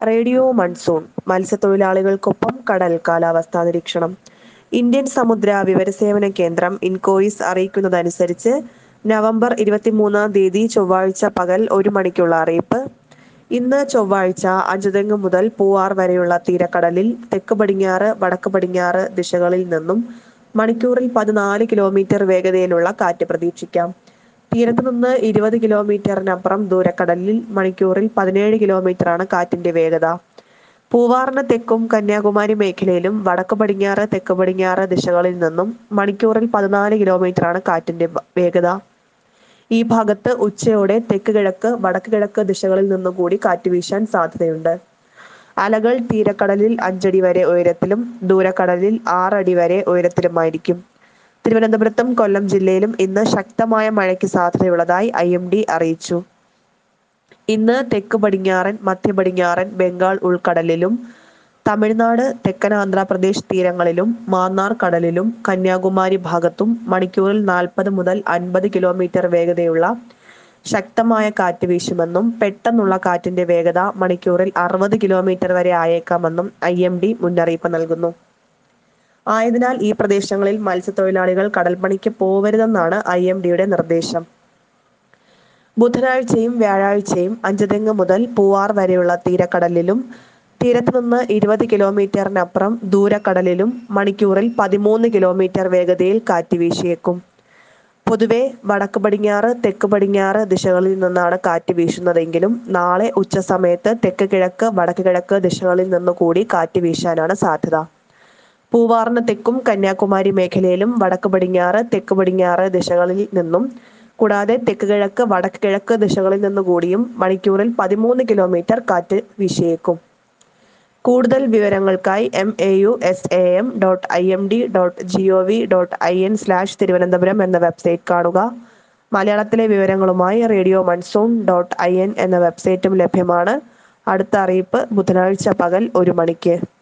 radio monsoon മത്സ്യത്തൊഴിലാളികൾക്കൊപ്പം കടൽ കാലാവസ്ഥാ നിരീക്ഷണം ഇന്ത്യൻ സമുദ്ര വിവരസേവന കേന്ദ്രം ഇൻകോയിസ് അറിയിക്കുന്നതനുസരിച്ച് നവംബർ ഇരുപത്തിമൂന്നാം തീയതി ചൊവ്വാഴ്ച പകൽ ഒരു മണിക്കുള്ള അറിയിപ്പ് ഇന്ന് ചൊവ്വാഴ്ച അഞ്ചുതെങ്ങ് മുതൽ പൂവാർ വരെയുള്ള തീരക്കടലിൽ തെക്ക് പടിഞ്ഞാറ് വടക്ക് പടിഞ്ഞാറ് ദിശകളിൽ നിന്നും മണിക്കൂറിൽ പതിനാല് കിലോമീറ്റർ വേഗതയിലുള്ള കാറ്റ് പ്രതീക്ഷിക്കാം തീരത്ത് നിന്ന് ഇരുപത് കിലോമീറ്ററിനപ്പുറം ദൂരക്കടലിൽ മണിക്കൂറിൽ പതിനേഴ് കിലോമീറ്ററാണ് കാറ്റിന്റെ വേഗത പൂവാറിന് തെക്കും കന്യാകുമാരി മേഖലയിലും വടക്ക് പടിഞ്ഞാറ് തെക്ക് പടിഞ്ഞാറ് ദിശകളിൽ നിന്നും മണിക്കൂറിൽ പതിനാല് കിലോമീറ്ററാണ് കാറ്റിന്റെ വ- വേഗത ഈ ഭാഗത്ത് ഉച്ചയോടെ തെക്ക് കിഴക്ക് വടക്ക് കിഴക്ക് ദിശകളിൽ നിന്നും കൂടി കാറ്റ് വീശാൻ സാധ്യതയുണ്ട് അലകൾ തീരക്കടലിൽ അഞ്ചടി വരെ ഉയരത്തിലും ദൂരക്കടലിൽ ആറടി വരെ ഉയരത്തിലുമായിരിക്കും തിരുവനന്തപുരത്തും കൊല്ലം ജില്ലയിലും ഇന്ന് ശക്തമായ മഴയ്ക്ക് സാധ്യതയുള്ളതായി ഐ എം ഡി അറിയിച്ചു ഇന്ന് തെക്ക് പടിഞ്ഞാറൻ മധ്യ പടിഞ്ഞാറൻ ബംഗാൾ ഉൾക്കടലിലും തമിഴ്നാട് തെക്കൻ ആന്ധ്രാപ്രദേശ് തീരങ്ങളിലും മാന്നാർ കടലിലും കന്യാകുമാരി ഭാഗത്തും മണിക്കൂറിൽ നാൽപ്പത് മുതൽ അൻപത് കിലോമീറ്റർ വേഗതയുള്ള ശക്തമായ കാറ്റ് വീശുമെന്നും പെട്ടെന്നുള്ള കാറ്റിന്റെ വേഗത മണിക്കൂറിൽ അറുപത് കിലോമീറ്റർ വരെ ആയേക്കാമെന്നും ഐ എം ഡി മുന്നറിയിപ്പ് നൽകുന്നു ആയതിനാൽ ഈ പ്രദേശങ്ങളിൽ മത്സ്യത്തൊഴിലാളികൾ കടൽപ്പണിക്ക് പോവരുതെന്നാണ് ഐ എം ഡിയുടെ നിർദ്ദേശം ബുധനാഴ്ചയും വ്യാഴാഴ്ചയും അഞ്ചുതെങ്ങ് മുതൽ പൂവാർ വരെയുള്ള തീരക്കടലിലും തീരത്ത് നിന്ന് ഇരുപത് കിലോമീറ്ററിനപ്പുറം ദൂരക്കടലിലും മണിക്കൂറിൽ പതിമൂന്ന് കിലോമീറ്റർ വേഗതയിൽ കാറ്റ് വീശിയേക്കും പൊതുവെ വടക്ക് പടിഞ്ഞാറ് തെക്ക് പടിഞ്ഞാറ് ദിശകളിൽ നിന്നാണ് കാറ്റ് വീശുന്നതെങ്കിലും നാളെ ഉച്ച സമയത്ത് തെക്ക് കിഴക്ക് വടക്ക് കിഴക്ക് ദിശകളിൽ നിന്ന് കൂടി കാറ്റ് വീശാനാണ് സാധ്യത പൂവാറിന് തെക്കും കന്യാകുമാരി മേഖലയിലും വടക്ക് പടിഞ്ഞാറ് തെക്ക് പടിഞ്ഞാറ് ദിശകളിൽ നിന്നും കൂടാതെ തെക്ക് കിഴക്ക് വടക്ക് കിഴക്ക് ദിശകളിൽ നിന്ന് കൂടിയും മണിക്കൂറിൽ പതിമൂന്ന് കിലോമീറ്റർ കാറ്റ് വീശിയേക്കും കൂടുതൽ വിവരങ്ങൾക്കായി M A U S A M dot I M D dot G O V dot I N slash Thiruvananthapuram എന്ന വെബ്സൈറ്റ് കാണുക മലയാളത്തിലെ വിവരങ്ങളുമായി radio monsoon dot I N എന്ന വെബ്സൈറ്റും ലഭ്യമാണ് അടുത്ത അറിയിപ്പ് ബുധനാഴ്ച പകൽ ഒരു മണിക്ക്